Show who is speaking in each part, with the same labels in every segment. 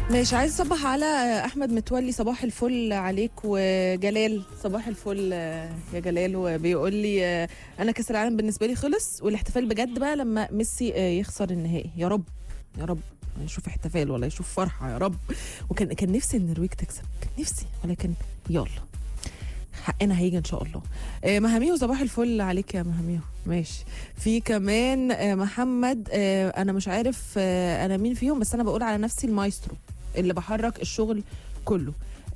Speaker 1: ماشي عايز اصبح على احمد متولي صباح الفل عليك وجلال صباح الفل يا جلال وبيقول لي انا كاس العالم بالنسبه لي خلص والاحتفال بجد بقى لما ميسي يخسر النهائي يا رب يا رب يشوف احتفال ولا يشوف فرحه يا رب وكان كان نفسي النرويج تكسب كان نفسي ولكن يلا حقنا هيجي ان شاء الله آه مهاميو صباح الفل عليك يا مهاميو ماشي في كمان آه محمد آه انا مش عارف آه انا مين فيهم بس انا بقول على نفسي المايسترو اللي بحرك الشغل كله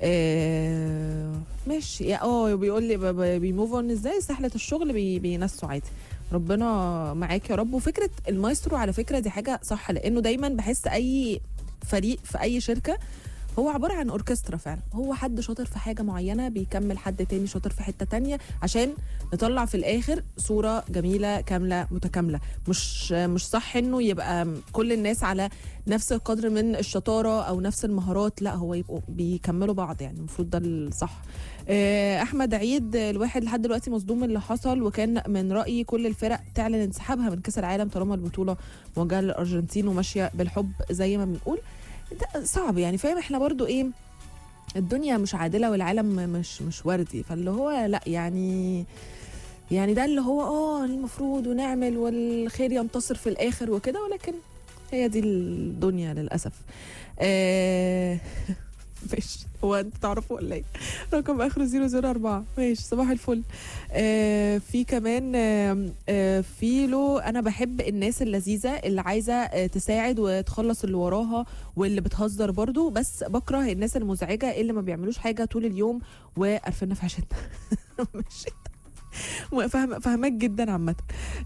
Speaker 1: آه ماشي اه بيقول لي بيموف اون ازاي سحله الشغل بي بينسوا عادي ربنا معاك يا رب وفكره المايسترو على فكره دي حاجه صح لانه دايما بحس اي فريق في اي شركه هو عبارة عن أوركسترا فعلا هو حد شاطر في حاجة معينة بيكمل حد تاني شاطر في حتة تانية عشان نطلع في الآخر صورة جميلة كاملة متكاملة مش مش صح إنه يبقى كل الناس على نفس القدر من الشطارة أو نفس المهارات لا هو يبقوا بيكملوا بعض يعني المفروض ده الصح أحمد عيد الواحد لحد دلوقتي مصدوم اللي حصل وكان من رأيي كل الفرق تعلن انسحابها من كأس العالم طالما البطولة موجهة للأرجنتين وماشية بالحب زي ما بنقول ده صعب يعني فاهم احنا برضو ايه الدنيا مش عادله والعالم مش مش وردي فاللي هو لا يعني يعني ده اللي هو اه المفروض ونعمل والخير ينتصر في الاخر وكده ولكن هي دي الدنيا للاسف آه ماشي هو انتوا تعرفوا ولا ايه؟ رقم اخره 004 ماشي صباح الفل آه في كمان آه آه فيلو انا بحب الناس اللذيذه اللي عايزه آه تساعد وتخلص اللي وراها واللي بتهزر برضو بس بكره الناس المزعجه اللي ما بيعملوش حاجه طول اليوم وقرفنا في عشتنا ماشي فاهم فاهمك جدا عامه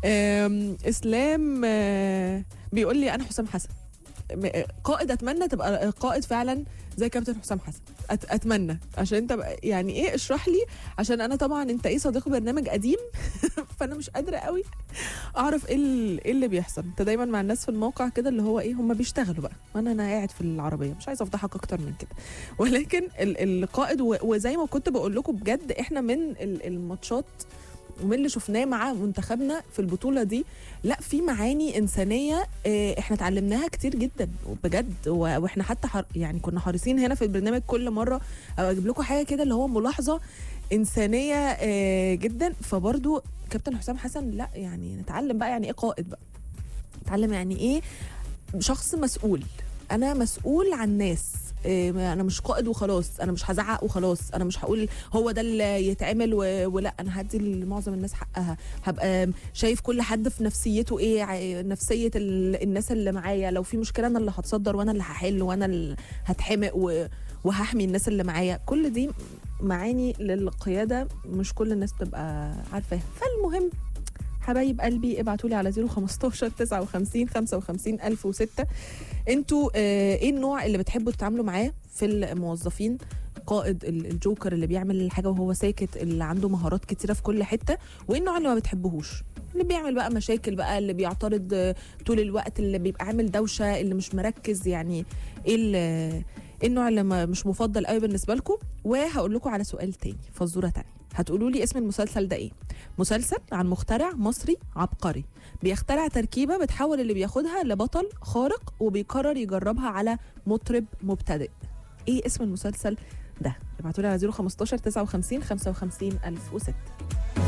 Speaker 1: اسلام بيقول لي انا حسام حسن قائد اتمنى تبقى قائد فعلا زي كابتن حسام حسن أت اتمنى عشان انت يعني ايه اشرح لي عشان انا طبعا انت ايه صديق برنامج قديم فانا مش قادره قوي اعرف ايه ايه اللي بيحصل انت دايما مع الناس في الموقع كده اللي هو ايه هم بيشتغلوا بقى وانا انا قاعد في العربيه مش عايزه افضحك اكتر من كده ولكن القائد وزي ما كنت بقول لكم بجد احنا من الماتشات ومن اللي شفناه مع منتخبنا في البطوله دي لا في معاني انسانيه احنا اتعلمناها كتير جدا بجد واحنا حتى حر يعني كنا حريصين هنا في البرنامج كل مره اجيب لكم حاجه كده اللي هو ملاحظه انسانيه جدا فبرضو كابتن حسام حسن لا يعني نتعلم بقى يعني ايه قائد بقى نتعلم يعني ايه شخص مسؤول انا مسؤول عن ناس انا مش قائد وخلاص انا مش هزعق وخلاص انا مش هقول هو ده اللي يتعمل ولا انا هدي لمعظم الناس حقها هبقى شايف كل حد في نفسيته ايه نفسيه الناس اللي معايا لو في مشكله انا اللي هتصدر وانا اللي هحل وانا اللي هتحمق وهحمي الناس اللي معايا كل دي معاني للقياده مش كل الناس بتبقى عارفاها فالمهم حبايب قلبي ابعتوا لي على 015 59 55 1006 انتوا اه ايه النوع اللي بتحبوا تتعاملوا معاه في الموظفين قائد الجوكر اللي بيعمل الحاجه وهو ساكت اللي عنده مهارات كتيره في كل حته وايه النوع اللي ما بتحبوهوش اللي بيعمل بقى مشاكل بقى اللي بيعترض طول الوقت اللي بيبقى عامل دوشه اللي مش مركز يعني ايه النوع اللي مش مفضل قوي بالنسبه لكم وهقول لكم على سؤال تاني فزوره تانية هتقولوا لي اسم المسلسل ده ايه مسلسل عن مخترع مصري عبقري بيخترع تركيبه بتحول اللي بياخدها لبطل خارق وبيقرر يجربها على مطرب مبتدئ ايه اسم المسلسل ده ابعتوا لي على 015 59 55 1006